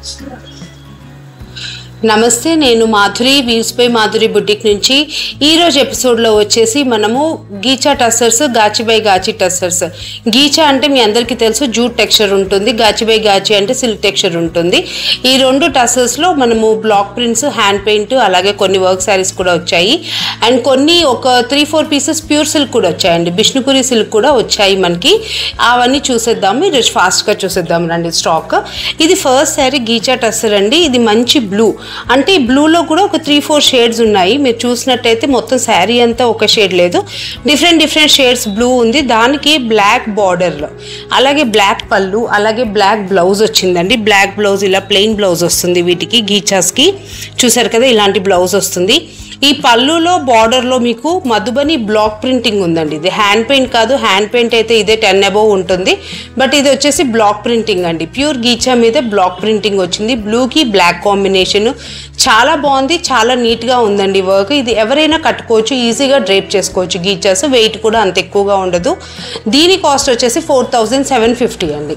నమస్తే నేను Madhuri weaves by Madhuri boutique నుంచి ఈ రోజు ఎపిసోడ్లో వచ్చేసి మనము గీచా టస్సర్స్ గాచిబై గాచి టస్సర్స్ గీచా అంటే మీ అందరికీ తెలుసు జూట్ టెక్స్చర్ ఉంటుంది గాచిబై గాచి అంటే సిల్క్ టెక్స్చర్ ఉంటుంది ఈ రెండు టస్సర్స్లో మనము బ్లాక్ ప్రింట్స్ హ్యాండ్ పెయింట్ అలాగే కొన్ని వర్క్ శారీస్ కూడా వచ్చాయి అండ్ కొన్ని ఒక three four pieces pure silk కూడా వచ్చాయండి బిష్ణుపురి సిల్క్ కూడా వచ్చాయి మనకి అవన్నీ చూసేద్దాము ఈరోజు ఫాస్ట్గా చూసేద్దాం రండి స్టాక్ ఇది ఫస్ట్ శారీ గీచా టస్సర్ అండి ఇది మంచి బ్లూ అంటే ఈ బ్లూలో కూడా ఒక త్రీ ఫోర్ షేడ్స్ ఉన్నాయి మీరు చూసినట్టయితే మొత్తం శారీ అంతా ఒక షేడ్ లేదు డిఫరెంట్ డిఫరెంట్ షేడ్స్ బ్లూ ఉంది దానికి బ్లాక్ బార్డర్లో అలాగే బ్లాక్ పళ్ళు అలాగే బ్లాక్ బ్లౌజ్ వచ్చిందండి బ్లాక్ బ్లౌజ్ ఇలా ప్లెయిన్ బ్లౌజ్ వస్తుంది వీటికి గీచాస్కి చూసారు కదా ఇలాంటి బ్లౌజ్ వస్తుంది ఈ పళ్ళులో బార్డర్లో మీకు మధుబని బ్లాక్ ప్రింటింగ్ ఉందండి ఇది హ్యాండ్ పెయింట్ కాదు హ్యాండ్ పెయింట్ అయితే ఇదే టెన్ అబోవ్ ఉంటుంది బట్ ఇది వచ్చేసి బ్లాక్ ప్రింటింగ్ అండి ప్యూర్ గీచా మీద బ్లాక్ ప్రింటింగ్ వచ్చింది బ్లూకి బ్లాక్ కాంబినేషన్ చాలా బాగుంది చాలా నీట్గా ఉందండి వర్క్ ఇది ఎవరైనా కట్టుకోవచ్చు ఈజీగా డ్రేప్ చేసుకోవచ్చు గీచాస్ వెయిట్ కూడా అంత ఎక్కువగా ఉండదు దీని కాస్ట్ వచ్చేసి ఫోర్ థౌజండ్ సెవెన్ ఫిఫ్టీ అండి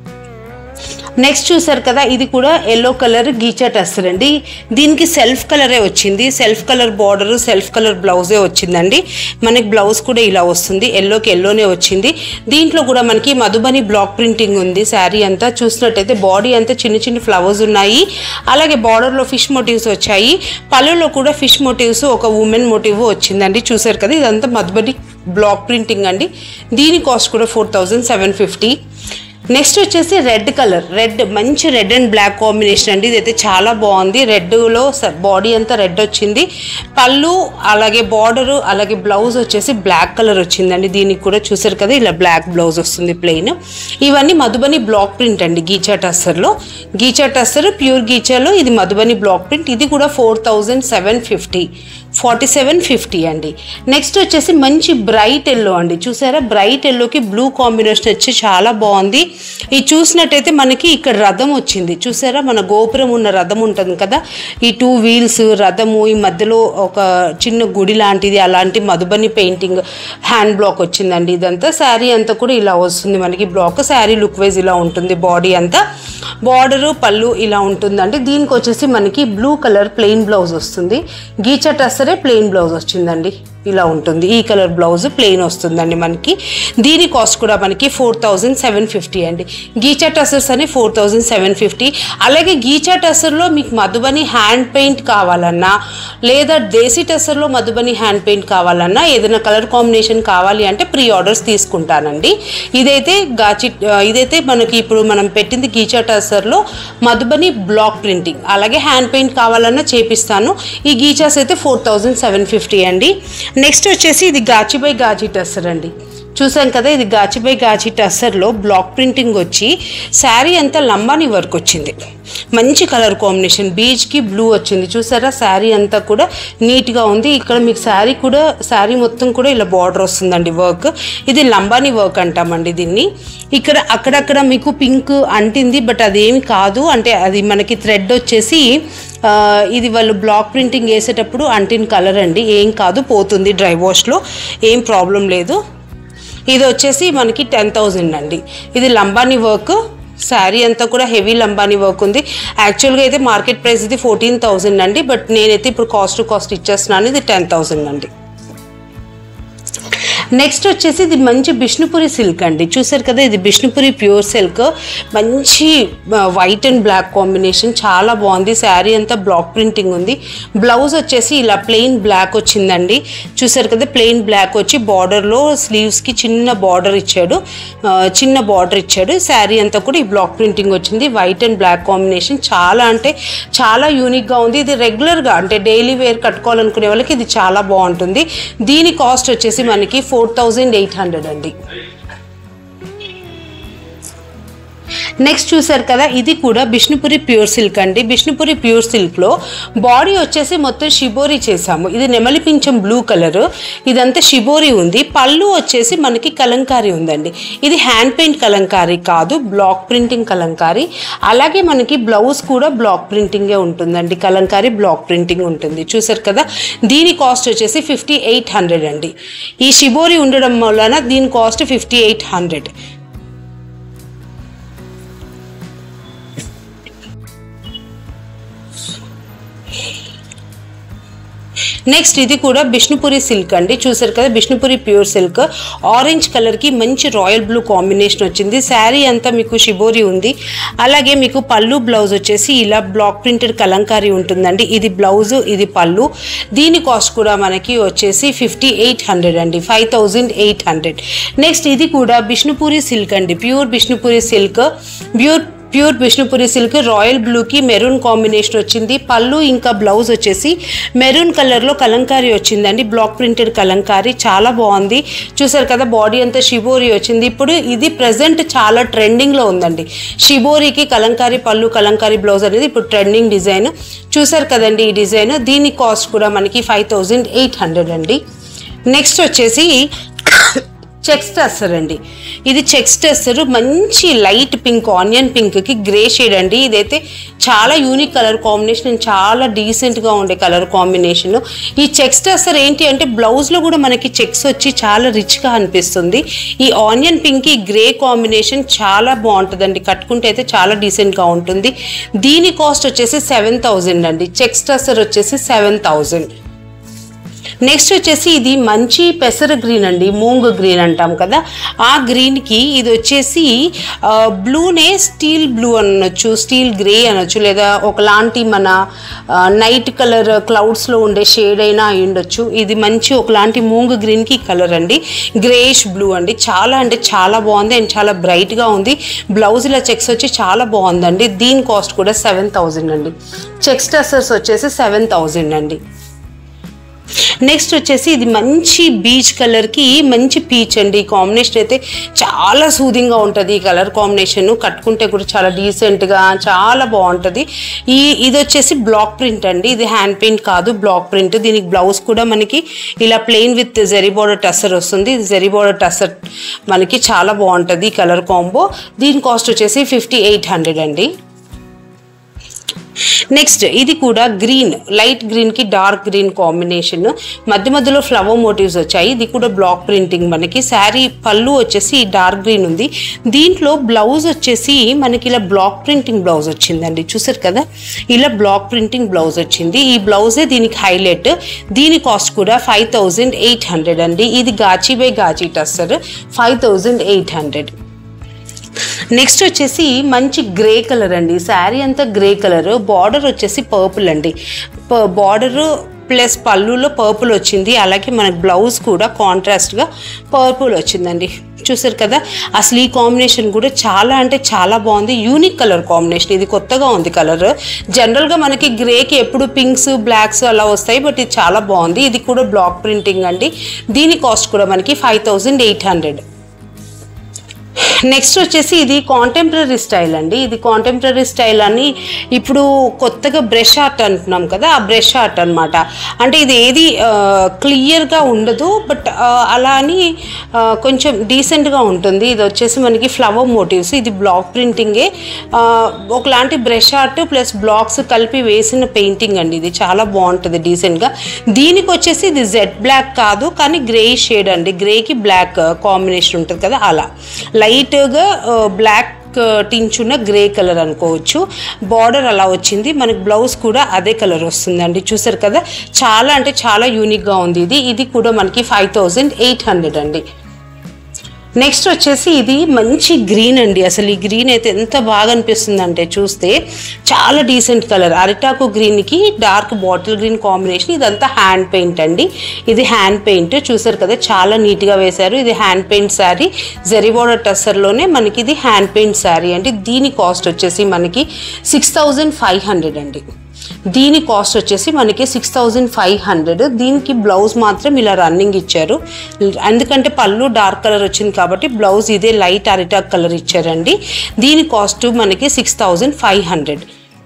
నెక్స్ట్ చూసారు కదా ఇది కూడా ఎల్లో కలర్ గీచా టస్సర్ అండి దీనికి సెల్ఫ్ కలరే వచ్చింది self colour border self colour బ్లౌజే వచ్చిందండి మనకి బ్లౌజ్ కూడా ఇలా వస్తుంది ఎల్లోకి ఎల్లోనే వచ్చింది దీంట్లో కూడా మనకి మధుబని బ్లాక్ ప్రింటింగ్ ఉంది శారీ అంతా చూసినట్టయితే బాడీ అంతా చిన్న చిన్న ఫ్లవర్స్ ఉన్నాయి అలాగే బార్డర్లో ఫిష్ మోటివ్స్ వచ్చాయి పళ్ళులో కూడా ఫిష్ మోటివ్స్ ఒక ఉమెన్ మోటివ్ వచ్చిందండి చూసారు కదా ఇదంతా మధుబని బ్లాక్ ప్రింటింగ్ అండి దీని కాస్ట్ కూడా four thousand seven fifty next వచ్చేసి రెడ్ కలర్ రెడ్ మంచి రెడ్ అండ్ బ్లాక్ కాంబినేషన్ అండి ఇదైతే చాలా బాగుంది రెడ్లో బాడీ అంతా రెడ్ వచ్చింది పళ్ళు అలాగే బార్డరు అలాగే బ్లౌజ్ వచ్చేసి బ్లాక్ కలర్ వచ్చిందండి దీనికి కూడా చూసారు కదా ఇలా బ్లాక్ బ్లౌజ్ వస్తుంది ప్లెయిన్ ఇవన్నీ మధుబని బ్లాక్ ప్రింట్ అండి గీచా టస్సర్లో గీచా టస్సర్ ప్యూర్ గీచాలో ఇది మధుబని బ్లాక్ ప్రింట్ ఇది కూడా four thousand seven fifty forty seven fifty అండి నెక్స్ట్ వచ్చేసి మంచి బ్రైట్ ఎల్లో అండి చూసారా బ్రైట్ ఎల్లోకి బ్లూ కాంబినేషన్ వచ్చి చాలా బాగుంది ఇది చూసినట్టయితే మనకి ఇక్కడ రథం వచ్చింది చూసారా మన గోపురం ఉన్న రథం ఉంటుంది కదా ఈ టూ వీల్స్ రథము ఈ మధ్యలో ఒక చిన్న గుడి లాంటిది అలాంటి మధుబని పెయింటింగ్ హ్యాండ్ బ్లాక్ వచ్చిందండి ఇదంతా శారీ అంతా కూడా ఇలా వస్తుంది మనకి బ్లాక్ శారీ లుక్ వైజ్ ఇలా ఉంటుంది బాడీ అంతా బార్డరు పళ్ళు ఇలా ఉంటుందండి దీనికి వచ్చేసి మనకి బ్లూ కలర్ ప్లెయిన్ బ్లౌజ్ వస్తుంది గీచా టస్సరే ప్లెయిన్ బ్లౌజ్ వచ్చిందండి ఇలా ఉంటుంది ఈ కలర్ బ్లౌజ్ ప్లెయిన్ వస్తుందండి మనకి దీని కాస్ట్ కూడా మనకి ఫోర్ థౌజండ్ సెవెన్ ఫిఫ్టీ అండి గీచా టసర్స్ అని ఫోర్ థౌజండ్ సెవెన్ ఫిఫ్టీ అలాగే గీచా టసర్లో మీకు మధుబని హ్యాండ్ పెయింట్ కావాలన్నా లేదా దేశీ టసర్లో మధుబని హ్యాండ్ పెయింట్ కావాలన్నా ఏదైనా కలర్ కాంబినేషన్ కావాలి అంటే ప్రీ ఆర్డర్స్ తీసుకుంటానండి ఇదైతే గాచి ఇదైతే మనకి ఇప్పుడు మనం పెట్టింది గీచా టసర్లో మధుబని బ్లాక్ ప్రింటింగ్ అలాగే హ్యాండ్ పెయింట్ కావాలన్నా చేపిస్తాను ఈ గీచాస్ అయితే ఫోర్ థౌజండ్ సెవెన్ ఫిఫ్టీ అండి నెక్స్ట్ వచ్చేసి ఇది గాచిబై గాజీ టస్సర్ అండి చూసాం కదా ఇది గాచిబై గాజీ టస్సర్లో బ్లాక్ ప్రింటింగ్ వచ్చి శారీ అంతా లంబాని వర్క్ వచ్చింది మంచి కలర్ కాంబినేషన్ బీచ్కి బ్లూ వచ్చింది చూసారా శారీ అంతా కూడా నీట్గా ఉంది ఇక్కడ మీకు శారీ కూడా శారీ మొత్తం కూడా ఇలా బార్డర్ వస్తుందండి వర్క్ ఇది లంబాని వర్క్ అంటామండి దీన్ని ఇక్కడ అక్కడక్కడ మీకు పింక్ అంటింది బట్ అదేమి కాదు అంటే అది మనకి థ్రెడ్ వచ్చేసి ఆ, ఇది వాళ్ళు బ్లాక్ ప్రింటింగ్ వేసేటప్పుడు అంటిన కలర్ అండి ఏం కాదు పోతుంది డ్రై వాష్లో ఏం ప్రాబ్లం లేదు ఇది వచ్చేసి మనకి టెన్ థౌజండ్ అండి ఇది లంబానీ వర్క్ శారీ అంతా కూడా హెవీ లంబానీ వర్క్ ఉంది యాక్చువల్గా అయితే మార్కెట్ ప్రైస్ ఇది ఫోర్టీన్ థౌజండ్ అండి బట్ నేనైతే ఇప్పుడు కాస్ట్ టు కాస్ట్ ఇచ్చేస్తున్నాను ఇది టెన్ థౌజండ్ అండి నెక్స్ట్ వచ్చేసి ఇది మంచి బిష్ణుపురి సిల్క్ అండి చూసారు కదా ఇది బిష్ణుపురి ప్యూర్ సిల్క్ మంచి వైట్ అండ్ బ్లాక్ కాంబినేషన్ చాలా బాగుంది శారీ అంతా బ్లాక్ ప్రింటింగ్ ఉంది బ్లౌజ్ వచ్చేసి ఇలా ప్లెయిన్ బ్లాక్ వచ్చిందండి చూసారు కదా ప్లెయిన్ బ్లాక్ వచ్చి బార్డర్లో స్లీవ్స్కి చిన్న బార్డర్ ఇచ్చాడు ఆ, చిన్న బార్డర్ ఇచ్చాడు శారీ అంతా కూడా ఈ బ్లాక్ ప్రింటింగ్ వచ్చింది వైట్ అండ్ బ్లాక్ కాంబినేషన్ చాలా అంటే చాలా యూనిక్గా ఉంది ఇది రెగ్యులర్గా అంటే డైలీ వేర్ కట్టుకోవాలనుకునే వాళ్ళకి ఇది చాలా బాగుంటుంది దీని కాస్ట్ వచ్చేసి మనకి ఫోర్ థౌజండ్ ఎయిట్ హండ్రెడ్ అండి నెక్స్ట్ చూసారు కదా ఇది కూడా బిష్ణుపురి ప్యూర్ సిల్క్ అండి బిష్ణుపురి ప్యూర్ సిల్క్లో బాడీ వచ్చేసి మొత్తం షిబోరి చేసాము ఇది నెమలి పింఛం బ్లూ కలర్ ఇదంతా షిబోరి ఉంది పళ్ళు వచ్చేసి మనకి కలంకారీ ఉందండి ఇది హ్యాండ్ పెయింట్ కలంకారీ కాదు బ్లాక్ ప్రింటింగ్ కలంకారీ అలాగే మనకి బ్లౌజ్ కూడా బ్లాక్ ప్రింటింగే ఉంటుందండి కలంకారీ బ్లాక్ ప్రింటింగ్ ఉంటుంది చూసారు కదా దీని కాస్ట్ వచ్చేసి ఫిఫ్టీ ఎయిట్ హండ్రెడ్ అండి ఈ షిబోరి ఉండడం వలన దీని cost fifty eight hundred next ఇది కూడా బిష్ణుపురి సిల్క్ అండి చూసారు కదా బిష్ణుపురి ప్యూర్ సిల్క్ ఆరెంజ్ కలర్కి మంచి రాయల్ బ్లూ కాంబినేషన్ వచ్చింది శారీ అంతా మీకు షిబోరి ఉంది అలాగే మీకు పళ్ళు బ్లౌజ్ వచ్చేసి ఇలా బ్లాక్ ప్రింటెడ్ కలంకారీ ఉంటుందండి ఇది బ్లౌజ్ ఇది పళ్ళు దీని కాస్ట్ కూడా మనకి వచ్చేసి ఫిఫ్టీ ఎయిట్ హండ్రెడ్ అండి five thousand eight hundred next ఇది కూడా బిష్ణుపురి సిల్క్ అండి pure Bishnupuri silk pure pure Vishnupuri silk royal బ్లూకి మెరూన్ కాంబినేషన్ వచ్చింది పళ్ళు ఇంకా బ్లౌజ్ వచ్చేసి మెరూన్ కలర్లో కలంకారీ వచ్చిందండి బ్లాక్ ప్రింటెడ్ కలంకారీ చాలా బాగుంది చూసారు కదా బాడీ అంతా షిబోరి వచ్చింది ఇప్పుడు ఇది ప్రజెంట్ చాలా ట్రెండింగ్లో ఉందండి షిబోరికి కలంకారీ పళ్ళు కలంకారీ బ్లౌజ్ అనేది ఇప్పుడు ట్రెండింగ్ డిజైన్ చూసారు కదండి ఈ డిజైన్ దీని కాస్ట్ కూడా మనకి ఫైవ్ థౌజండ్ ఎయిట్ హండ్రెడ్ అండి నెక్స్ట్ వచ్చేసి చెక్స్ టెస్టర్ అండి ఇది చెక్స్ టెస్టర్ మంచి లైట్ పింక్ ఆనియన్ పింక్కి గ్రే షేడ్ అండి ఇదైతే చాలా యూనిక్ కలర్ కాంబినేషన్ చాలా డీసెంట్గా ఉండే కలర్ కాంబినేషన్ ఈ చెక్స్ టెస్టర్ ఏంటి అంటే బ్లౌజ్లో కూడా మనకి చెక్స్ వచ్చి చాలా రిచ్గా అనిపిస్తుంది ఈ ఆనియన్ పింక్ ఈ గ్రే కాంబినేషన్ చాలా బాగుంటుందండి కట్టుకుంటే అయితే చాలా డీసెంట్గా ఉంటుంది దీని కాస్ట్ వచ్చేసి సెవెన్ థౌజండ్ అండి చెక్స్ టెస్టర్ వచ్చేసి సెవెన్ థౌజండ్ నెక్స్ట్ వచ్చేసి ఇది మంచి పెసర గ్రీన్ అండి మూంగ్ గ్రీన్ అంటాం కదా ఆ గ్రీన్కి ఇది వచ్చేసి ఆ, బ్లూనే స్టీల్ బ్లూ అనొచ్చు స్టీల్ గ్రే అనొచ్చు లేదా ఒకలాంటి మన ఆ, నైట్ కలర్ క్లౌడ్స్లో ఉండే షేడ్ అయినా అయి ఉండొచ్చు ఇది మంచి ఒకలాంటి మూంగ్ గ్రీన్కి కలర్ అండి గ్రేష్ బ్లూ అండి చాలా అంటే చాలా బాగుంది అండ్ చాలా బ్రైట్గా ఉంది బ్లౌజ్ ఇలా చెక్స్ వచ్చి చాలా బాగుందండి దీని కాస్ట్ కూడా సెవెన్ థౌజండ్ అండి చెక్స్ టసర్స్ వచ్చేసి సెవెన్ థౌజండ్ అండి నెక్స్ట్ వచ్చేసి ఇది మంచి బీచ్ కలర్కి మంచి పీచ్ అండి ఈ కాంబినేషన్ అయితే చాలా సూదింగ్గా ఉంటుంది ఈ కలర్ కాంబినేషన్ కట్టుకుంటే కూడా చాలా డీసెంట్గా చాలా బాగుంటుంది ఈ ఇది వచ్చేసి బ్లాక్ ప్రింట్ అండి ఇది హ్యాండ్ పెయింట్ కాదు బ్లాక్ ప్రింట్ దీనికి బ్లౌజ్ కూడా మనకి ఇలా plain with zari border tussar వస్తుంది ఇది జెరీ బోర్డర్ టస్సర్ మనకి చాలా బాగుంటుంది ఈ కలర్ కాంబో దీని కాస్ట్ వచ్చేసి ఫిఫ్టీ ఎయిట్ హండ్రెడ్ అండి నెక్స్ట్ ఇది కూడా గ్రీన్ లైట్ గ్రీన్ కి డార్క్ గ్రీన్ కాంబినేషన్ మధ్య మధ్యలో ఫ్లవర్ మోటివ్స్ వచ్చాయి ఇది కూడా బ్లాక్ ప్రింటింగ్ మనకి శారీ పళ్ళు వచ్చేసి డార్క్ గ్రీన్ ఉంది దీంట్లో బ్లౌజ్ వచ్చేసి మనకి ఇలా బ్లాక్ ప్రింటింగ్ బ్లౌజ్ వచ్చిందండి చూసారు కదా ఇలా బ్లాక్ ప్రింటింగ్ బ్లౌజ్ వచ్చింది ఈ బ్లౌజే దీనికి హైలైట్ దీని కాస్ట్ కూడా ఫైవ్ థౌజండ్ ఎయిట్ హండ్రెడ్ అండి ఇది గాచి బై గాచి tussar five thousand eight hundred next వచ్చేసి మంచి గ్రే కలర్ అండి శారీ అంతా గ్రే కలర్ బార్డర్ వచ్చేసి పర్పుల్ అండి బార్డర్ ప్లస్ పళ్ళులో పర్పుల్ వచ్చింది అలాగే మనకి బ్లౌజ్ కూడా కాంట్రాస్ట్గా పర్పుల్ వచ్చిందండి చూసారు కదా అసలు ఈ కాంబినేషన్ కూడా చాలా అంటే చాలా బాగుంది యూనిక్ కలర్ కాంబినేషన్ ఇది కొత్తగా ఉంది కలర్ జనరల్గా మనకి గ్రేకి ఎప్పుడు పింక్స్ బ్లాక్స్ అలా వస్తాయి బట్ ఇది చాలా బాగుంది ఇది కూడా బ్లాక్ ప్రింటింగ్ అండి దీని కాస్ట్ కూడా మనకి five thousand eight hundred next వచ్చేసి ఇది కాంటెంపరీ స్టైల్ అండి ఇది కాంటెంపరీ స్టైల్ అని ఇప్పుడు కొత్తగా బ్రష్ ఆర్ట్ అంటున్నాం కదా ఆ బ్రష్ ఆర్ట్ అనమాట అంటే ఇది ఏది క్లియర్గా ఉండదు బట్ అలా అని ఆ, కొంచెం డీసెంట్గా ఉంటుంది ఇది వచ్చేసి మనకి ఫ్లవర్ మోటివ్స్ ఇది బ్లాక్ ప్రింటింగే ఆ, ఒకలాంటి బ్రష్ ఆర్ట్ ప్లస్ బ్లాక్స్ కలిపి వేసిన పెయింటింగ్ అండి ఇది చాలా బాగుంటుంది డీసెంట్గా దీనికి వచ్చేసి ఇది జెడ్ బ్లాక్ కాదు కానీ గ్రే షేడ్ అండి గ్రేకి బ్లాక్ కాంబినేషన్ ఉంటుంది కదా అలా లైట్గా బ్లాక్ టించ్ ఉన్న గ్రే కలర్ అనుకోవచ్చు బార్డర్ అలా వచ్చింది మనకి బ్లౌజ్ కూడా అదే కలర్ వస్తుందండి చూసారు కదా చాలా అంటే చాలా యూనిక్గా ఉంది ఇది ఇది కూడా మనకి ఫైవ్ థౌజండ్ ఎయిట్ హండ్రెడ్ అండి నెక్స్ట్ వచ్చేసి ఇది మంచి గ్రీన్ అండి అసలు ఈ గ్రీన్ అయితే ఎంత బాగా అనిపిస్తుంది అంటే చూస్తే చాలా డీసెంట్ కలర్ అరిటాకు గ్రీన్కి డార్క్ బాటిల్ గ్రీన్ కాంబినేషన్ ఇదంతా హ్యాండ్ పెయింట్ అండి ఇది హ్యాండ్ పెయింట్ చూసారు కదా చాలా నీట్గా వేశారు ఇది హ్యాండ్ పెయింట్ శారీ జెరిబోర్డర్ టస్సర్లోనే మనకి ఇది హ్యాండ్ పెయింట్ శారీ అండి దీని కాస్ట్ వచ్చేసి మనకి సిక్స్ థౌజండ్ ఫైవ్ హండ్రెడ్ అండి దీని కాస్ట్ వచ్చేసి మనకి సిక్స్ థౌజండ్ ఫైవ్ హండ్రెడ్ దీనికి బ్లౌజ్ మాత్రం ఇలా రన్నింగ్ ఇచ్చారు ఎందుకంటే పళ్ళు డార్క్ కలర్ వచ్చింది కాబట్టి బ్లౌజ్ ఇదే లైట్ అరిటాక్ కలర్ ఇచ్చారండి దీని కాస్ట్ మనకి six thousand five hundred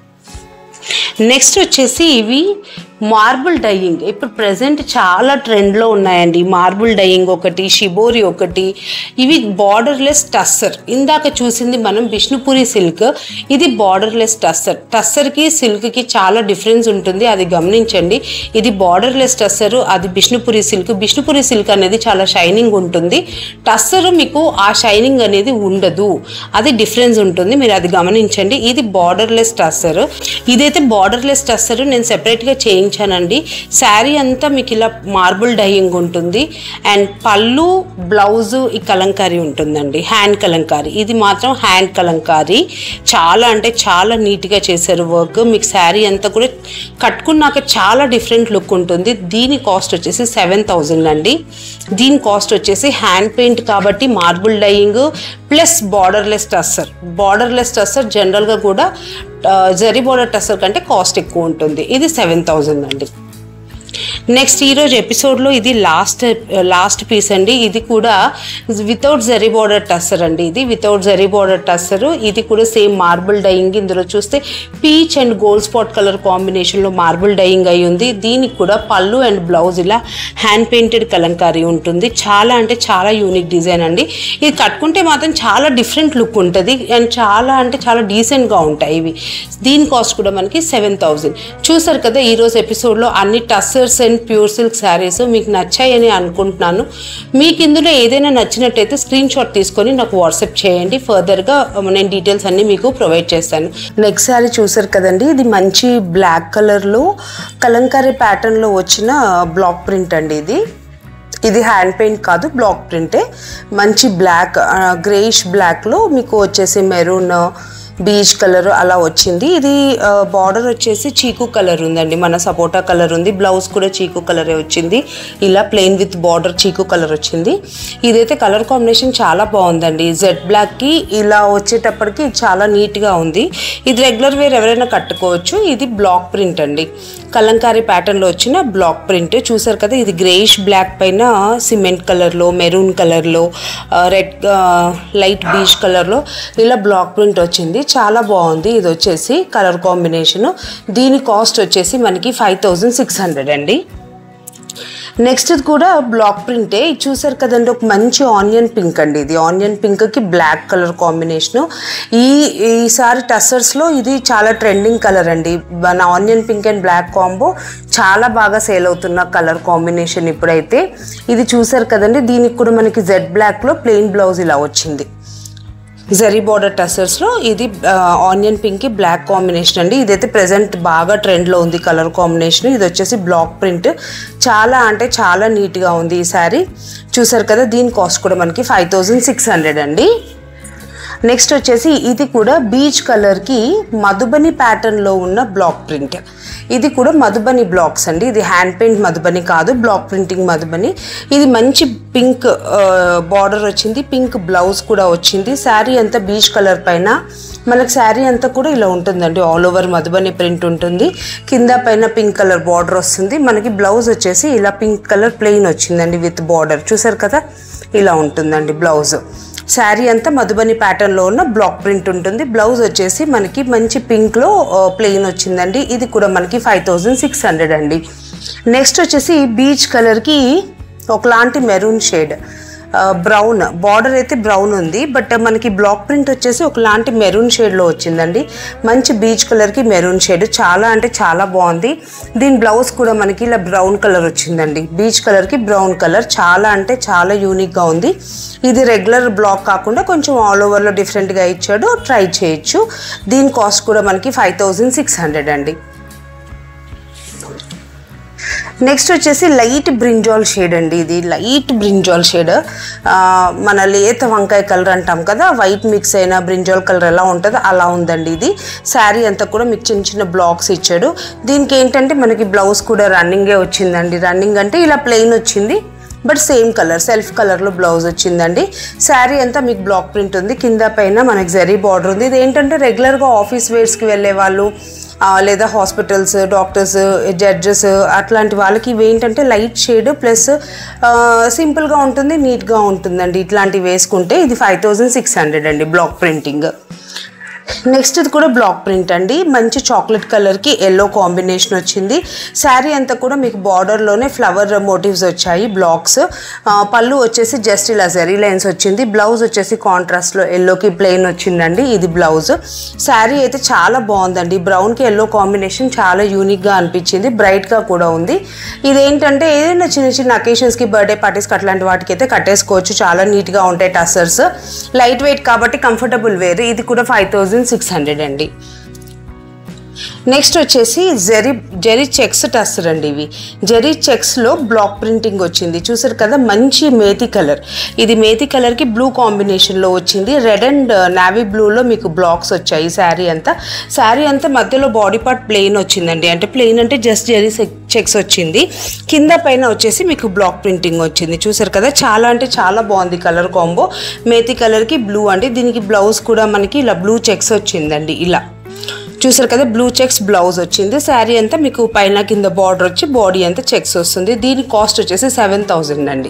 next వచ్చేసి ఇవి మార్బుల్ డైయింగ్ ఇప్పుడు ప్రజెంట్ చాలా ట్రెండ్లో ఉన్నాయండి మార్బుల్ డైయింగ్ ఒకటి షిబోరి ఒకటి ఇవి బార్డర్లెస్ టస్సర్ ఇందాక చూసింది మనం విష్ణుపురి సిల్క్ ఇది బార్డర్లెస్ టస్సర్ టస్సర్కి సిల్క్కి చాలా డిఫరెన్స్ ఉంటుంది అది గమనించండి ఇది బార్డర్లెస్ టస్సర్ అది విష్ణుపురి సిల్క్ విష్ణుపురి సిల్క్ అనేది చాలా షైనింగ్ ఉంటుంది టస్సర్ మీకు ఆ షైనింగ్ అనేది ఉండదు అది డిఫరెన్స్ ఉంటుంది మీరు అది గమనించండి ఇది బార్డర్లెస్ టస్సర్ ఇదైతే బార్డర్లెస్ టస్సర్ నేను సెపరేట్గా చేయించాను చూపించానండి శారీ అంతా మీకు ఇలా మార్బుల్ డైయింగ్ ఉంటుంది అండ్ పళ్ళు బ్లౌజు ఈ కలంకారీ ఉంటుందండి హ్యాండ్ కలంకారీ ఇది మాత్రం హ్యాండ్ కలంకారీ చాలా అంటే చాలా నీట్గా చేశారు వర్క్ మీకు శారీ అంతా కూడా కట్టుకున్నాక చాలా డిఫరెంట్ లుక్ ఉంటుంది దీని కాస్ట్ వచ్చేసి సెవెన్ థౌజండ్ అండి దీని కాస్ట్ వచ్చేసి హ్యాండ్ పెయింట్ కాబట్టి marble dyeing plus borderless tussar borderless tussar జనరల్గా కూడా ఆ, జరీ బార్డర్ టస్సర్ కంటే కాస్ట్ ఎక్కువ ఉంటుంది ఇది సెవెన్ థౌజండ్ అండి నెక్స్ట్ ఈరోజు ఎపిసోడ్లో ఇది లాస్ట్ లాస్ట్ పీస్ అండి ఇది కూడా వితౌట్ జరీ బార్డర్ టస్సర్ అండి ఇది వితౌట్ జరీ బార్డర్ టస్సర్ ఇది కూడా సేమ్ మార్బుల్ డైయింగ్ ఇందులో చూస్తే peach and gold spot colour కాంబినేషన్లో మార్బుల్ డైయింగ్ అయి ఉంది దీనికి కూడా పళ్ళు అండ్ బ్లౌజ్ ఇలా హ్యాండ్ పెయింటెడ్ కలంకారీ ఉంటుంది చాలా అంటే చాలా యూనిక్ డిజైన్ అండి ఇది కట్టుకుంటే మాత్రం చాలా డిఫరెంట్ లుక్ ఉంటుంది అండ్ చాలా అంటే చాలా డీసెంట్గా ఉంటాయి ఇవి దీని కాస్ట్ కూడా మనకి సెవెన్ థౌజండ్ చూసారు కదా ఈరోజు ఎపిసోడ్లో అన్ని tussars and pure silk saris మీకు నచ్చాయని అనుకుంటున్నాను మీకు ఇందులో ఏదైనా నచ్చినట్టయితే స్క్రీన్ షాట్ తీసుకొని నాకు వాట్సాప్ చేయండి ఫర్దర్గా నేను డీటెయిల్స్ అన్నీ మీకు ప్రొవైడ్ చేస్తాను నెక్స్ట్ శారీ చూసారు కదండి ఇది మంచి బ్లాక్ కలర్లో కలంకారీ ప్యాటర్న్లో వచ్చిన బ్లాక్ ప్రింట్ అండి ఇది ఇది హ్యాండ్ పెయింట్ కాదు బ్లాక్ ప్రింటే మంచి బ్లాక్ గ్రేయిష్ బ్లాక్లో మీకు వచ్చేసి మెరూన్ బీచ్ కలర్ అలా వచ్చింది ఇది బార్డర్ వచ్చేసి చీకు కలర్ ఉందండి మన సపోటా కలర్ ఉంది బ్లౌజ్ కూడా చీకు కలరే వచ్చింది ఇలా ప్లెయిన్ విత్ బార్డర్ చీకు కలర్ వచ్చింది ఇదైతే కలర్ కాంబినేషన్ చాలా బాగుందండి జెడ్ బ్లాక్కి ఇలా వచ్చేటప్పటికి చాలా నీట్గా ఉంది ఇది రెగ్యులర్ వేర్ ఎవరైనా కట్టుకోవచ్చు ఇది బ్లాక్ ప్రింట్ అండి కలంకారీ ప్యాటర్న్లో వచ్చిన బ్లాక్ ప్రింట్ చూసారు కదా ఇది గ్రేయిష్ బ్లాక్ పైన సిమెంట్ కలర్లో మెరూన్ కలర్లో రెడ్ లైట్ బీచ్ కలర్లో ఇలా బ్లాక్ ప్రింట్ వచ్చింది చాలా బాగుంది ఇది వచ్చేసి కలర్ కాంబినేషన్ దీని కాస్ట్ వచ్చేసి మనకి ఫైవ్ థౌజండ్ సిక్స్ హండ్రెడ్ అండి నెక్స్ట్ ఇది కూడా బ్లాక్ ప్రింటే ఇది చూసారు కదండి ఒక మంచి ఆనియన్ పింక్ అండి ఇది ఆనియన్ పింక్కి బ్లాక్ కలర్ కాంబినేషన్ ఈ ఈసారి టసర్స్లో ఇది చాలా ట్రెండింగ్ కలర్ అండి మన onion pink and black combo చాలా బాగా సేల్ అవుతున్న కలర్ కాంబినేషన్ ఇప్పుడైతే ఇది చూసారు కదండి దీనికి కూడా మనకి జెడ్ బ్లాక్లో ప్లెయిన్ బ్లౌజ్ ఇలా వచ్చింది జరీ బార్డర్ టసర్స్లో ఇది ఆనియన్ పింక్కి బ్లాక్ కాంబినేషన్ అండి ఇదైతే ప్రజెంట్ బాగా ట్రెండ్లో ఉంది కలర్ కాంబినేషన్ ఇది వచ్చేసి బ్లాక్ ప్రింట్ చాలా అంటే చాలా నీట్గా ఉంది ఈ శారీ చూసారు కదా దీని కాస్ట్ కూడా మనకి ఫైవ్ థౌజండ్ సిక్స్ హండ్రెడ్ అండి నెక్స్ట్ వచ్చేసి ఇది కూడా బీచ్ కలర్కి మధుబని ప్యాటర్న్లో ఉన్న బ్లాక్ ప్రింట్ ఇది కూడా మధుబని బ్లాక్స్ అండి ఇది హ్యాండ్ పెయింట్ మధుబని కాదు బ్లాక్ ప్రింటింగ్ మధుబని ఇది మంచి పింక్ బార్డర్ వచ్చింది పింక్ బ్లౌజ్ కూడా వచ్చింది శారీ అంతా బీచ్ కలర్ పైన మనకు శారీ అంతా కూడా ఇలా ఉంటుందండి ఆల్ ఓవర్ మధుబని ప్రింట్ ఉంటుంది కింద పైన పింక్ కలర్ బార్డర్ వస్తుంది మనకి బ్లౌజ్ వచ్చేసి ఇలా పింక్ కలర్ ప్లెయిన్ వచ్చిందండి విత్ బార్డర్ చూసారు కదా ఇలా ఉంటుందండి బ్లౌజ్ శారీ అంతా మధుబని ప్యాటర్న్లో ఉన్న బ్లాక్ ప్రింట్ ఉంటుంది బ్లౌజ్ వచ్చేసి మనకి మంచి పింక్లో ప్లెయిన్ వచ్చిందండి ఇది కూడా మనకి ఫైవ్ థౌజండ్ సిక్స్ హండ్రెడ్ అండి నెక్స్ట్ వచ్చేసి బీచ్ కలర్కి ఒకలాంటి మెరూన్ షేడ్ బ్రౌన్ బార్డర్ అయితే బ్రౌన్ ఉంది బట్ మనకి బ్లాక్ ప్రింట్ వచ్చేసి ఒకలాంటి మెరూన్ షేడ్లో వచ్చిందండి మంచి బీచ్ కలర్కి మెరూన్ షేడ్ చాలా అంటే చాలా బాగుంది దీని బ్లౌజ్ కూడా మనకి ఇలా బ్రౌన్ కలర్ వచ్చిందండి బీచ్ కలర్కి బ్రౌన్ కలర్ చాలా అంటే చాలా యూనిక్గా ఉంది ఇది రెగ్యులర్ బ్లాక్ కాకుండా కొంచెం ఆల్ ఓవర్లో డిఫరెంట్గా ఇచ్చాడు ట్రై చేయొచ్చు దీని కాస్ట్ కూడా మనకి ఫైవ్ థౌజండ్ సిక్స్ హండ్రెడ్ అండి నెక్స్ట్ వచ్చేసి లైట్ బ్రింజాల్ షేడ్ అండి ఇది లైట్ బ్రింజాల్ షేడ్ మన లేత వంకాయ కలర్ అంటాం కదా వైట్ మిక్స్ అయిన బ్రింజాల్ కలర్ ఎలా ఉంటుందో అలా ఉందండి ఇది శారీ అంతా కూడా మీకు చిన్న చిన్న బ్లాక్స్ ఇచ్చాడు దీనికి ఏంటంటే మనకి బ్లౌజ్ కూడా రన్నింగే వచ్చిందండి రన్నింగ్ అంటే ఇలా ప్లెయిన్ వచ్చింది బట్ సేమ్ కలర్ సెల్ఫ్ కలర్లో బ్లౌజ్ వచ్చిందండి శారీ అంతా మీకు బ్లాక్ ప్రింట్ ఉంది కింద పైన మనకి జరీ బార్డర్ ఉంది ఇది ఏంటంటే రెగ్యులర్గా ఆఫీస్ వేర్స్కి వెళ్ళే వాళ్ళు ఆ, లేదా హాస్పిటల్స్ డాక్టర్స్ జడ్జెస్ అట్లాంటి వాళ్ళకి ఇవి ఏంటంటే లైట్ షేడ్ ప్లస్ సింపుల్గా ఉంటుంది నీట్గా ఉంటుందండి ఇట్లాంటివి వేసుకుంటే ఇది ఫైవ్ థౌజండ్ సిక్స్ హండ్రెడ్ అండి బ్లాక్ ప్రింటింగ్ నెక్స్ట్ ఇది కూడా బ్లాక్ ప్రింట్ అండి మంచి చాక్లెట్ కలర్కి ఎల్లో కాంబినేషన్ వచ్చింది శారీ అంతా కూడా మీకు బార్డర్లోనే ఫ్లవర్ మోటివ్స్ వచ్చాయి బ్లాక్స్ పళ్ళు వచ్చేసి జస్ట్ ఇలా జరీ లైన్స్ వచ్చింది బ్లౌజ్ వచ్చేసి కాంట్రాస్ట్లో ఎల్లోకి ప్లెయిన్ వచ్చిందండి ఇది బ్లౌజ్ శారీ అయితే చాలా బాగుందండి బ్రౌన్కి ఎల్లో కాంబినేషన్ చాలా యూనిక్గా అనిపించింది బ్రైట్గా కూడా ఉంది ఇదేంటంటే ఏదైనా చిన్న చిన్న అకేషన్స్కి బర్త్డే పార్టీస్కి అట్లాంటి వాటికి అయితే కట్టేసుకోవచ్చు చాలా నీట్గా ఉంటాయి టసర్స్ లైట్ వెయిట్ కాబట్టి కంఫర్టబుల్ వేర్ ఇది కూడా ఫైవ్ థౌజండ్ సిక్స్ హండ్రెడ్ అండి నెక్స్ట్ వచ్చేసి జెరీ జెరీ చెక్స్ టస్టర్ అండి ఇవి జెరీ చెక్స్లో బ్లాక్ ప్రింటింగ్ వచ్చింది చూసారు కదా మంచి మేతి కలర్ ఇది మేతి కలర్కి బ్లూ కాంబినేషన్లో వచ్చింది రెడ్ అండ్ నావీ బ్లూలో మీకు బ్లాక్స్ వచ్చాయి శారీ అంతా శారీ అంతా మధ్యలో బాడీ పార్ట్ ప్లెయిన్ వచ్చిందండి అంటే ప్లెయిన్ అంటే జస్ట్ జెరీ చెక్స్ వచ్చింది కింద పైన వచ్చేసి మీకు బ్లాక్ ప్రింటింగ్ వచ్చింది చూసారు కదా చాలా అంటే చాలా బాగుంది కలర్ కాంబో మేతి కలర్కి బ్లూ అండి దీనికి బ్లౌజ్ కూడా మనకి ఇలా బ్లూ చెక్స్ వచ్చిందండి ఇలా చూసారు కదా బ్లూ చెక్స్ బ్లౌజ్ వచ్చింది శారీ అంతా మీకు పైన కింద బార్డర్ వచ్చి బాడీ అంతా చెక్స్ వస్తుంది దీని కాస్ట్ వచ్చేసి సెవెన్ థౌజండ్ అండి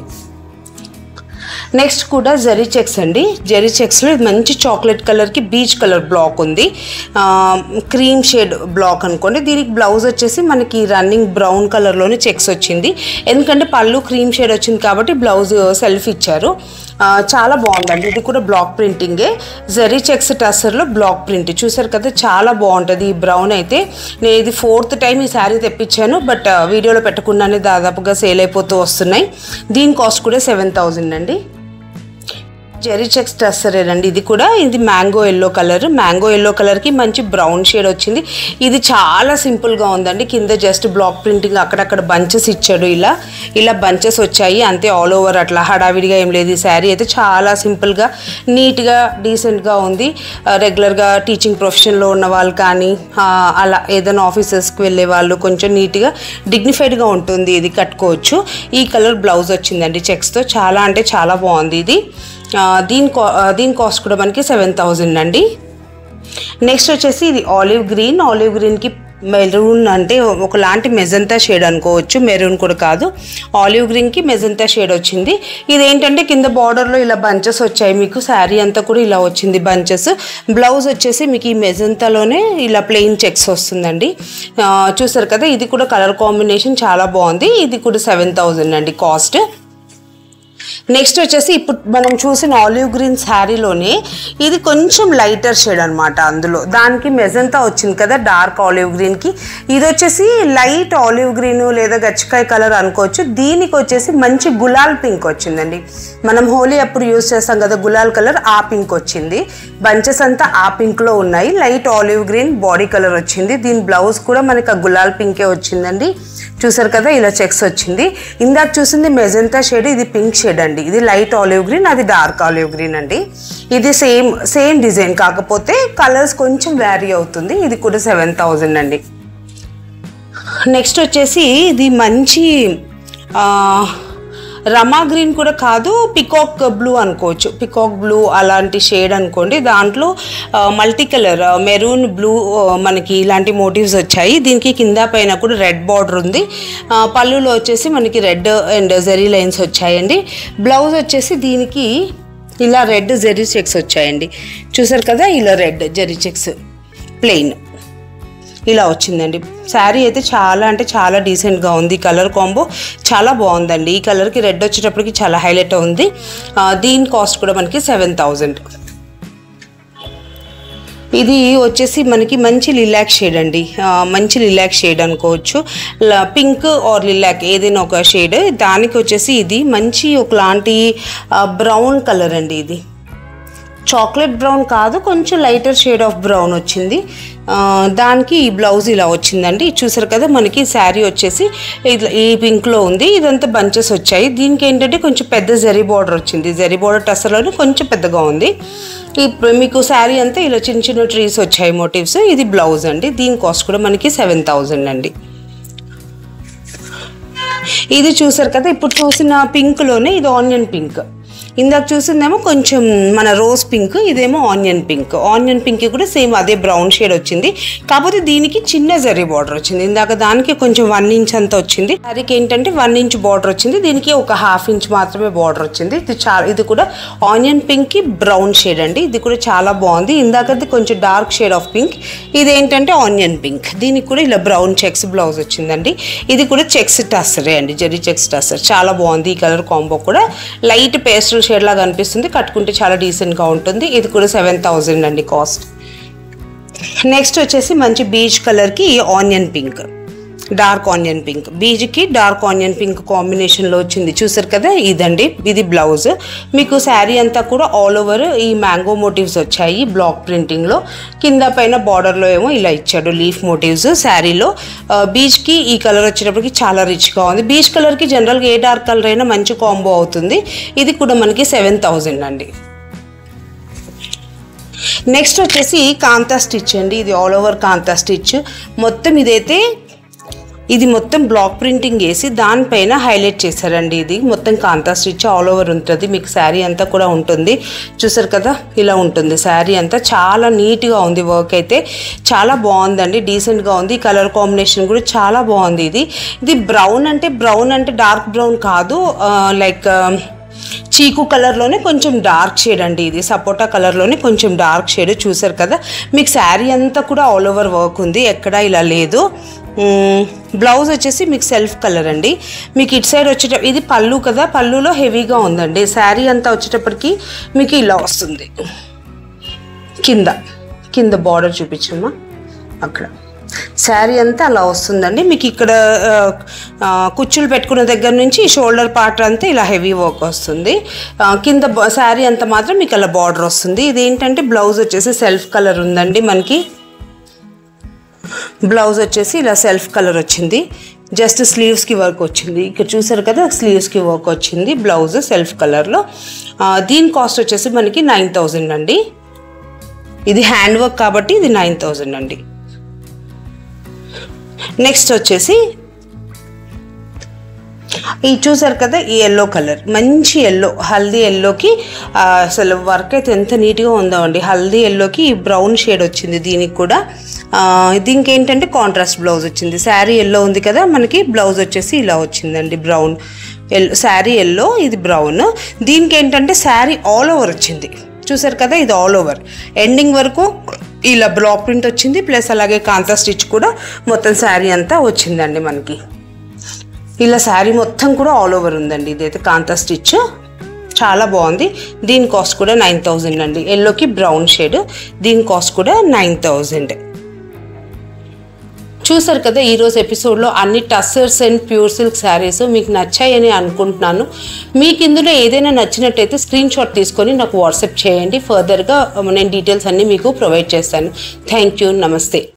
నెక్స్ట్ కూడా జరీ చెక్స్ అండి జరీ చెక్స్లో ఇది మంచి చాక్లెట్ కలర్కి బీచ్ కలర్ బ్లాక్ ఉంది క్రీమ్ షేడ్ బ్లాక్ అనుకోండి దీనికి బ్లౌజ్ వచ్చేసి మనకి రన్నింగ్ బ్రౌన్ కలర్లోనే చెక్స్ వచ్చింది ఎందుకంటే పళ్ళు క్రీమ్ షేడ్ వచ్చింది కాబట్టి బ్లౌజ్ సెల్ఫ్ ఇచ్చారు ఆ, చాలా బాగుందండి ఇది కూడా బ్లాక్ ప్రింటింగే జరీ చెక్స్ టస్సర్లో బ్లాక్ ప్రింట్ చూసారు కదా చాలా బాగుంటుంది ఈ బ్రౌన్ అయితే నేను ఇది ఫోర్త్ టైం ఈ శారీ తెప్పించాను బట్ వీడియోలో పెట్టకుండానే దాదాపుగా సేల్ అయిపోతూ వస్తున్నాయి దీని కాస్ట్ కూడా సెవెన్ థౌజండ్ అండి జెరీ చెక్స్ టస్సరేనండి ఇది కూడా ఇది mango yellow colour mango yellow కలర్కి మంచి బ్రౌన్ షేడ్ వచ్చింది ఇది చాలా సింపుల్గా ఉందండి కింద జస్ట్ బ్లాక్ ప్రింటింగ్ అక్కడక్కడ బంచెస్ ఇచ్చాడు ఇలా ఇలా బంచెస్ వచ్చాయి అంతే ఆల్ ఓవర్ అట్లా హడావిడిగా ఏం లేదు ఈ శారీ అయితే చాలా సింపుల్గా నీట్గా డీసెంట్గా ఉంది రెగ్యులర్గా టీచింగ్ ప్రొఫెషన్లో ఉన్న వాళ్ళు కానీ ఆ, అలా ఏదైనా ఆఫీసెస్కి వెళ్ళే వాళ్ళు కొంచెం నీట్గా డిగ్నిఫైడ్గా ఉంటుంది ఇది కట్టుకోవచ్చు ఈ కలర్ బ్లౌజ్ వచ్చిందండి చెక్స్తో చాలా అంటే చాలా బాగుంది ఇది ఆ, దీని కా ఆ, దీని కాస్ట్ కూడా మనకి సెవెన్ థౌజండ్ అండి నెక్స్ట్ వచ్చేసి ఇది ఆలివ్ గ్రీన్ ఆలివ్ గ్రీన్కి మెరూన్ అంటే ఒకలాంటి మెజంతా షేడ్ అనుకోవచ్చు మెరూన్ కూడా కాదు ఆలివ్ గ్రీన్కి మెజంతా షేడ్ వచ్చింది ఇదేంటంటే కింద బార్డర్లో ఇలా బంచెస్ వచ్చాయి మీకు శారీ అంతా కూడా ఇలా వచ్చింది బంచెస్ బ్లౌజ్ వచ్చేసి మీకు ఈ మెజంతాలోనే ఇలా ప్లెయిన్ చెక్స్ వస్తుందండి ఆ, చూసారు కదా ఇది కూడా కలర్ కాంబినేషన్ చాలా బాగుంది ఇది కూడా సెవెన్ థౌజండ్ అండి కాస్ట్ నెక్స్ట్ వచ్చేసి ఇప్పుడు మనం చూసిన ఆలివ్ గ్రీన్ శారీలోనే ఇది కొంచెం లైటర్ షేడ్ అనమాట అందులో దానికి మెజంతా వచ్చింది కదా డార్క్ ఆలివ్ గ్రీన్కి ఇది వచ్చేసి లైట్ ఆలివ్ గ్రీన్ లేదా గచ్చికాయ కలర్ అనుకోవచ్చు దీనికి వచ్చేసి మంచి గులాల్ పింక్ వచ్చిందండి మనం హోలీ అప్పుడు యూజ్ చేస్తాం కదా గులాల్ కలర్ ఆ పింక్ వచ్చింది బంచెస్ అంతా ఆ పింక్లో ఉన్నాయి light olive green body colour వచ్చింది దీని బ్లౌజ్ కూడా మనకి ఆ గులాల్ పింకే వచ్చిందండి చూసారు కదా ఇలా చెక్స్ వచ్చింది ఇందాక చూసింది మెజంతా షేడ్ ఇది పింక్ షేడ్ అండి ఇది లైట్ ఆలివ్ గ్రీన్ అది డార్క్ ఆలివ్ గ్రీన్ అండి ఇది సేమ్ సేమ్ డిజైన్ కాకపోతే కలర్స్ కొంచెం వ్యారీ అవుతుంది ఇది కూడా సెవెన్ థౌజండ్ అండి నెక్స్ట్ వచ్చేసి ఇది మంచి ఆ, రమా గ్రీన్ కూడా కాదు పికాక్ బ్లూ అనుకోవచ్చు పికాక్ బ్లూ అలాంటి షేడ్ అనుకోండి దాంట్లో మల్టీ కలర్ మెరూన్ బ్లూ మనకి ఇలాంటి మోటివ్స్ వచ్చాయి దీనికి కింద పైన కూడా రెడ్ బార్డర్ ఉంది ఆ, పళ్ళులో వచ్చేసి మనకి రెడ్ అండ్ జెరీ లైన్స్ వచ్చాయండి బ్లౌజ్ వచ్చేసి దీనికి ఇలా రెడ్ జెరీ చెక్స్ వచ్చాయండి చూసారు కదా ఇలా రెడ్ జెరీ చెక్స్ ప్లెయిన్ ఇలా వచ్చిందండి శారీ అయితే చాలా అంటే చాలా డీసెంట్గా ఉంది కలర్ కాంబో చాలా బాగుందండి ఈ కలర్కి రెడ్ వచ్చేటప్పటికి చాలా హైలైట్ ఉంది ఆ, దీని కాస్ట్ కూడా మనకి సెవెన్ థౌజండ్ ఇది వచ్చేసి మనకి మంచి లిలాక్ షేడ్ అండి ఆ, మంచి లిలాక్ షేడ్ అనుకోవచ్చు ల- పింక్ ఆర్ లిలాక్ ఏదైనా ఒక షేడ్ దానికి వచ్చేసి ఇది మంచి ఒకలాంటి ఆ, బ్రౌన్ కలర్ అండి ఇది చాక్లెట్ బ్రౌన్ కాదు కొంచెం లైటర్ షేడ్ ఆఫ్ బ్రౌన్ వచ్చింది ఆ, దానికి ఈ బ్లౌజ్ ఇలా వచ్చిందండి చూసారు కదా మనకి శారీ వచ్చేసి ఇట్లా ఈ పింక్లో ఉంది ఇదంతా బంచెస్ వచ్చాయి దీనికి ఏంటంటే కొంచెం పెద్ద జరీ బార్డర్ వచ్చింది జరీ బార్డర్ టసర్లోనే కొంచెం పెద్దగా ఉంది ఇప్పుడు మీకు శారీ అంతా ఇలా చిన్న చిన్న ట్రీస్ వచ్చాయి మోటివ్స్ ఇది బ్లౌజ్ అండి దీని కాస్ట్ కూడా మనకి సెవెన్ థౌజండ్ అండి ఇది చూసారు కదా ఇప్పుడు చూసిన పింక్లోనే ఇది ఆనియన్ పింక్ ఇందాక చూసిందేమో కొంచెం మన రోజ్ పింక్ ఇదేమో ఆనియన్ పింక్ ఆనియన్ పింక్ కూడా సేమ్ అదే బ్రౌన్ షేడ్ వచ్చింది కాకపోతే దీనికి చిన్న జరీ బార్డర్ వచ్చింది ఇందాక దానికి కొంచెం వన్ ఇంచ్ అంత వచ్చింది శారీకి ఏంటంటే వన్ ఇంచ్ బార్డర్ వచ్చింది దీనికి ఒక హాఫ్ ఇంచ్ మాత్రమే బార్డర్ వచ్చింది ఇది చాలా ఇది కూడా ఆనియన్ పింక్కి బ్రౌన్ షేడ్ అండి ఇది కూడా చాలా బాగుంది ఇందాకది కొంచెం డార్క్ షేడ్ ఆఫ్ పింక్ ఇదేంటంటే ఆనియన్ పింక్ దీనికి కూడా ఇలా బ్రౌన్ చెక్స్ బ్లౌజ్ వచ్చిందండి ఇది కూడా చెక్స్ టస్సరే అండి జరీ చెక్స్ టస్సర్ చాలా బాగుంది ఈ కలర్ కాంబో కూడా లైట్ పేస్టల్ షేడ్ లాగా అనిపిస్తుంది కట్టుకుంటే చాలా డీసెంట్గా ఉంటుంది ఇది కూడా సెవెన్ థౌజండ్ అండి కాస్ట్ నెక్స్ట్ వచ్చేసి మంచి బీచ్ కలర్కి onion pink dark onion pink బీజ్కి డార్క్ ఆనియన్ పింక్ కాంబినేషన్లో వచ్చింది చూసారు కదా ఇదండి ఇది బ్లౌజ్ మీకు శారీ అంతా కూడా ఆల్ ఓవర్ ఈ మ్యాంగో మోటివ్స్ వచ్చాయి బ్లాక్ ప్రింటింగ్లో కింద పైన బార్డర్లో ఏమో ఇలా ఇచ్చాడు లీఫ్ మోటివ్స్ శారీలో బీచ్కి ఈ కలర్ వచ్చేటప్పటికి చాలా రిచ్గా ఉంది బీచ్ కలర్కి జనరల్గా ఏ డార్క్ కలర్ అయినా మంచి కాంబో అవుతుంది ఇది కూడా మనకి సెవెన్ థౌజండ్ అండి నెక్స్ట్ వచ్చేసి కాంతా స్టిచ్ అండి ఇది ఆల్ ఓవర్ కాంతా స్టిచ్ మొత్తం ఇదైతే ఇది మొత్తం బ్లాక్ ప్రింటింగ్ వేసి దానిపైన హైలైట్ చేశారండి ఇది మొత్తం కాంతా స్టిచ్ ఆల్ ఓవర్ ఉంటుంది మీకు శారీ అంతా కూడా ఉంటుంది చూసారు కదా ఇలా ఉంటుంది శారీ అంతా చాలా నీట్గా ఉంది వర్క్ అయితే చాలా బాగుందండి డీసెంట్గా ఉంది కలర్ కాంబినేషన్ కూడా చాలా బాగుంది ఇది ఇది బ్రౌన్ అంటే బ్రౌన్ అంటే డార్క్ బ్రౌన్ కాదు లైక్ చీకు కలర్లోనే కొంచెం డార్క్ షేడ్ అండి ఇది సపోటా కలర్లోనే కొంచెం డార్క్ షేడ్ చూసారు కదా మీకు శారీ అంతా కూడా ఆల్ ఓవర్ వర్క్ ఉంది ఎక్కడా ఇలా లేదు మ్మ్, బ్లౌజ్ వచ్చేసి మీకు సెల్ఫ్ కలర్ అండి మీకు ఇటు సైడ్ వచ్చేట ఇది పళ్ళు కదా పళ్ళులో హెవీగా ఉందండి శారీ అంతా వచ్చేటప్పటికి మీకు ఇలా వస్తుంది కింద కింద బార్డర్ చూపించమ్మా అక్కడ శారీ అంతా అలా వస్తుందండి మీకు ఇక్కడ ఆ, ఆ, కుచ్చులు పెట్టుకున్న దగ్గర నుంచి షోల్డర్ పార్ట్ అంతా ఇలా హెవీ వర్క్ వస్తుంది ఆ, కింద బ- శారీ అంతా మాత్రం మీకు అలా బార్డర్ వస్తుంది ఇది ఏంటంటే బ్లౌజ్ వచ్చేసి సెల్ఫ్ కలర్ ఉందండి మనకి బ్లౌజ్ వచ్చేసి ఇలా సెల్ఫ్ కలర్ వచ్చింది జస్ట్ స్లీవ్స్కి వర్క్ వచ్చింది ఇక్కడ చూసారు కదా స్లీవ్స్కి వర్క్ వచ్చింది బ్లౌజ్ సెల్ఫ్ కలర్లో దీని కాస్ట్ వచ్చేసి మనకి నైన్ థౌజండ్ అండి ఇది హ్యాండ్ వర్క్ కాబట్టి ఇది నైన్ థౌజండ్ అండి నెక్స్ట్ వచ్చేసి ఇది చూసారు కదా ఈ ఎల్లో కలర్ మంచి ఎల్లో హల్దీ ఎల్లోకి అసలు వర్క్ అయితే ఎంత నీట్గా ఉందో అండి హల్దీ ఎల్లోకి ఈ బ్రౌన్ షేడ్ వచ్చింది దీనికి కూడా ఆ, దీనికి ఏంటంటే కాంట్రాస్ట్ బ్లౌజ్ వచ్చింది శారీ ఎల్లో ఉంది కదా మనకి బ్లౌజ్ వచ్చేసి ఇలా వచ్చిందండి బ్రౌన్ ఎల్లో శారీ ఎల్లో ఇది బ్రౌన్ దీనికి ఏంటంటే శారీ ఆల్ ఓవర్ వచ్చింది చూసారు కదా ఇది ఆల్ ఓవర్ ఎండింగ్ వరకు ఇలా బ్లాక్ ప్రింట్ వచ్చింది ప్లస్ అలాగే కాంతా స్టిచ్ కూడా మొత్తం శారీ అంతా వచ్చిందండి మనకి ఇలా శారీ మొత్తం కూడా ఆల్ ఓవర్ ఉందండి ఇదైతే కాంతా స్టిచ్ చాలా బాగుంది దీని కాస్ట్ కూడా నైన్ థౌజండ్ అండి ఎల్లోకి బ్రౌన్ షేడ్ దీని కాస్ట్ కూడా నైన్ థౌజండ్ చూసారు కదా ఈరోజు ఎపిసోడ్లో అన్ని tussars and pure silk saris మీకు నచ్చాయని అనుకుంటున్నాను మీకు ఇందులో ఏదైనా నచ్చినట్టయితే స్క్రీన్ షాట్ తీసుకొని నాకు వాట్సాప్ చేయండి ఫర్దర్గా నేను డీటెయిల్స్ అన్నీ మీకు ప్రొవైడ్ చేస్తాను థ్యాంక్ యూ నమస్తే